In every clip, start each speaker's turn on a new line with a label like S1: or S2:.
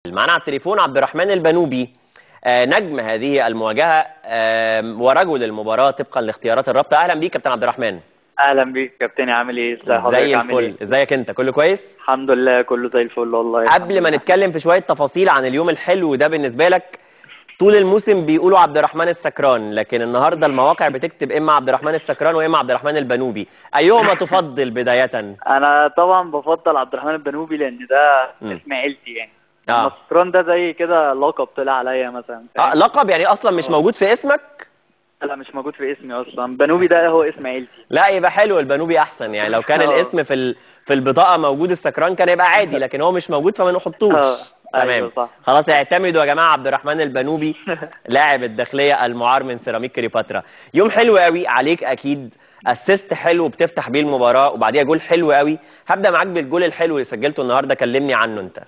S1: معنا على التليفون عبد الرحمن البنوبي آه، نجم هذه المواجهة آه، ورجل المباراة طبقا لاختيارات الرابطة أهلا بيك كابتن عبد الرحمن
S2: اهلا بيك كابتن عامل ايه ازي حضرتك
S1: زي
S2: عامل
S1: الفل
S2: ايه
S1: ازيك انت كله كويس
S2: الحمد لله كله زي الفل والله
S1: قبل ما نتكلم في شوية تفاصيل عن اليوم الحلو ده بالنسبة لك طول الموسم بيقولوا عبد الرحمن السكران لكن النهارده المواقع بتكتب اما عبد الرحمن السكران واما عبد الرحمن البنوبي ايهما تفضل بداية
S2: انا طبعا بفضل عبد الرحمن البنوبي لان ده
S1: مم.
S2: اسم عيلتي يعني
S1: اه
S2: النصران ده زي كده لقب طلع عليا مثلا
S1: آه،
S2: فاهم؟
S1: لقب يعني اصلا مش
S2: آه.
S1: موجود في اسمك
S2: لا مش موجود في اسمي اصلا بنوبي ده هو اسم عيلتي
S1: لا يبقى حلو البنوبي احسن يعني لو كان
S2: آه.
S1: الاسم في ال... في البطاقه موجود السكران كان يبقى عادي لكن هو مش موجود فما نحطوش
S2: آه،
S1: تمام
S2: أيوة صح.
S1: خلاص اعتمدوا يا جماعه عبد الرحمن البنوبي لاعب الداخليه المعار من سيراميك كليوباترا يوم حلو قوي عليك اكيد اسيست حلو بتفتح بيه المباراه وبعديها جول حلو قوي هبدا معاك بالجول الحلو اللي سجلته النهارده كلمني عنه انت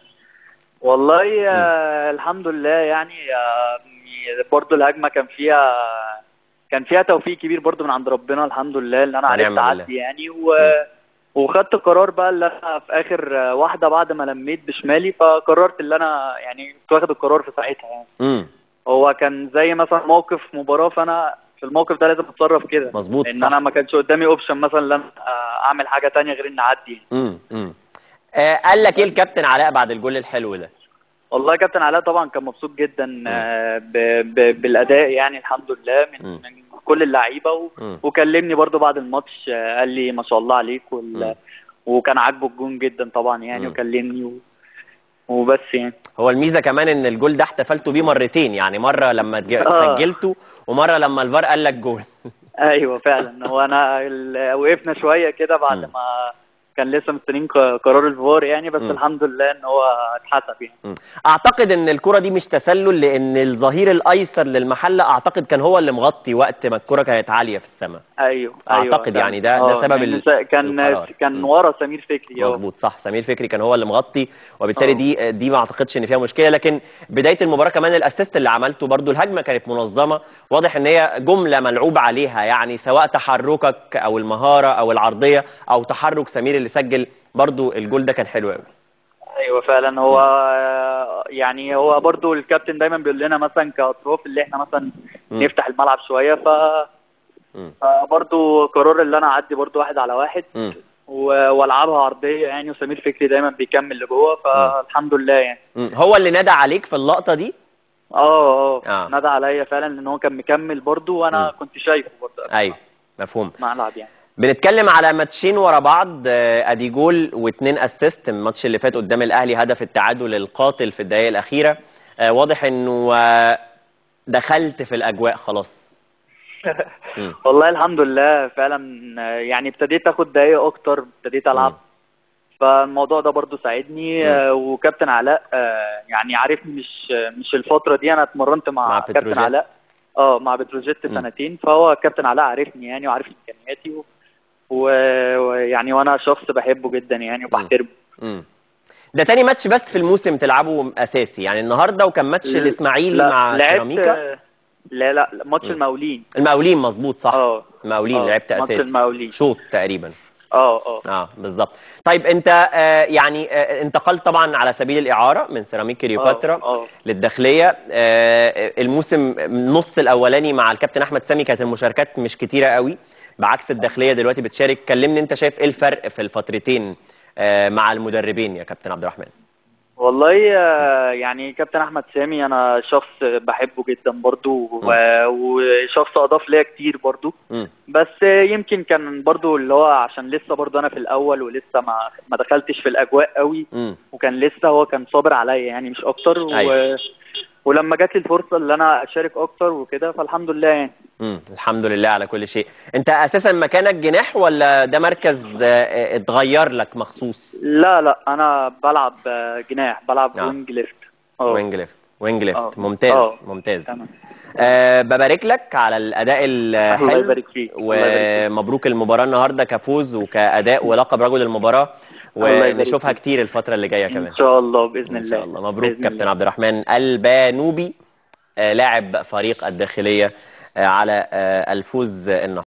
S2: والله آه الحمد لله يعني آه برضو الهجمه كان فيها كان فيها توفيق كبير برضو من عند ربنا الحمد لله ان انا عرفت
S1: ونعم بالله.
S2: اعدي يعني و... وخدت قرار بقى اللي انا في اخر آه، واحده بعد ما لميت بشمالي فقررت اللي انا يعني كنت واخد القرار في ساعتها يعني
S1: امم
S2: هو كان زي مثلا موقف مباراه فانا في الموقف ده لازم اتصرف كده
S1: مظبوط
S2: ان
S1: صح
S2: انا ما كانش قدامي اوبشن مثلا ان انا آه، اعمل حاجه تانية غير ان اعدي
S1: امم امم آه قال لك ايه الكابتن علاء بعد الجول الحلو ده
S2: والله يا كابتن علاء طبعا كان مبسوط جدا آه، ب- ب- بالاداء يعني الحمد لله من,
S1: مم.
S2: من كل اللعيبه و-
S1: مم.
S2: وكلمني برضو بعد الماتش آه، قال لي ما شاء الله عليك
S1: مم.
S2: وال... وكان عاجبه الجون جدا طبعا يعني
S1: مم.
S2: وكلمني و... وبس يعني
S1: هو الميزه كمان ان الجول ده احتفلتوا بيه مرتين يعني مره لما تج-
S2: آه.
S1: سجلته ومره لما الفار قال لك جول
S2: ايوه فعلا هو انا ال... وقفنا شويه كده بعد
S1: مم.
S2: ما كان لسه مستنيين ق- قرار الفار يعني بس
S1: مم.
S2: الحمد لله ان هو اتحسب يعني
S1: مم. اعتقد ان الكره دي مش تسلل لان الظهير الايسر للمحله اعتقد كان هو اللي مغطي وقت ما الكره كانت عاليه في السماء
S2: ايوه ايوه
S1: أعتقد
S2: فعلا.
S1: يعني ده- ده
S2: آه،
S1: سبب
S2: لأن
S1: ال-
S2: س- كان
S1: القرار.
S2: كان
S1: مم.
S2: ورا سمير فكري آه.
S1: مظبوط صح سمير فكري كان هو اللي مغطي وبالتالي
S2: آه.
S1: دي دي ما اعتقدش ان فيها مشكله لكن بدايه المباراه كمان الاسيست اللي عملته برضو الهجمه كانت منظمه واضح ان هي جمله ملعوب عليها يعني سواء تحركك او المهاره او العرضيه او تحرك سمير اللي سجل برضو الجول ده كان حلو قوي
S2: ايوه فعلا هو يعني هو برضو الكابتن دايما بيقول لنا مثلا كاطراف اللي احنا مثلا
S1: مم.
S2: نفتح الملعب شويه ف
S1: مم.
S2: فبرضو قرار اللي انا اعدي برضو واحد على واحد
S1: مم.
S2: و- والعبها عرضيه يعني وسمير فكري دايما بيكمل لجوه فالحمد لله يعني
S1: مم. هو اللي نادى عليك في اللقطه دي
S2: اه
S1: آه.
S2: اه نادى عليا فعلا لان هو كان مكمل برضو وانا
S1: مم.
S2: كنت شايفه برضو
S1: ايوه مفهوم
S2: ملعب يعني
S1: بنتكلم على ماتشين ورا بعض آه، ادي جول واثنين اسيست الماتش اللي فات قدام الاهلي هدف التعادل القاتل في الدقائق الاخيره آه، واضح انه آه، دخلت في الاجواء خلاص مم.
S2: والله الحمد لله فعلا آه، يعني ابتديت اخد دقايق اكتر ابتديت العب
S1: مم.
S2: فالموضوع ده برضو ساعدني
S1: مم.
S2: آه، وكابتن علاء آه، يعني عارفني مش مش الفتره دي انا اتمرنت مع,
S1: مع
S2: كابتن
S1: بتروجيت.
S2: علاء اه مع بتروجيت
S1: مم.
S2: سنتين فهو كابتن علاء عارفني يعني وعارف امكانياتي و- و- ويعني وانا شخص بحبه جدا يعني وبحترمه
S1: مم. ده تاني ماتش بس في الموسم تلعبه اساسي يعني النهارده وكان ماتش الاسماعيلي
S2: لا،
S1: مع
S2: لعبت
S1: سيراميكا
S2: لا لا ماتش
S1: مم.
S2: المقاولين
S1: المقاولين مظبوط صح
S2: اه
S1: المقاولين
S2: آه،
S1: لعبت
S2: ماتش
S1: اساسي
S2: المقاولين
S1: شوط تقريبا
S2: اه اه
S1: اه بالظبط طيب انت آه يعني آه انتقلت طبعا على سبيل الاعاره من سيراميك كليوباترا
S2: اه آه.
S1: للداخليه آه الموسم النص الاولاني مع الكابتن احمد سامي كانت المشاركات مش كتيره قوي بعكس الداخليه دلوقتي بتشارك كلمني انت شايف ايه الفرق في الفترتين آه مع المدربين يا كابتن عبد الرحمن
S2: والله آه، يعني كابتن احمد سامي انا شخص بحبه جدا برضو و- وشخص اضاف ليا كتير برضو
S1: مم.
S2: بس يمكن كان برضو اللي هو عشان لسه برضو انا في الاول ولسه ما ما دخلتش في الاجواء قوي
S1: مم.
S2: وكان لسه هو كان صابر عليا يعني مش اكتر و...
S1: أيوة.
S2: ولما جات لي الفرصه اللي انا اشارك اكتر وكده فالحمد لله يعني
S1: مم. الحمد لله على كل شيء انت اساسا مكانك جناح ولا ده مركز آه، اتغير لك مخصوص
S2: لا لا انا بلعب آه، جناح بلعب
S1: آه.
S2: وينج ليفت اه
S1: وينج ليفت وينج ليفت
S2: آه.
S1: ممتاز
S2: آه.
S1: ممتاز
S2: تمام
S1: أه ببارك لك على الاداء
S2: الله
S1: الحلو
S2: يبارك فيك الله يبارك فيك.
S1: ومبروك المباراه النهارده كفوز وكاداء ولقب رجل المباراه
S2: الله يبارك
S1: ونشوفها
S2: فيك.
S1: كتير الفتره اللي جايه كمان
S2: ان شاء الله باذن الله
S1: ان شاء الله مبروك
S2: بإذن
S1: كابتن
S2: الله.
S1: عبد الرحمن البانوبي آه، لاعب فريق الداخليه آه، على آه، الفوز النهارده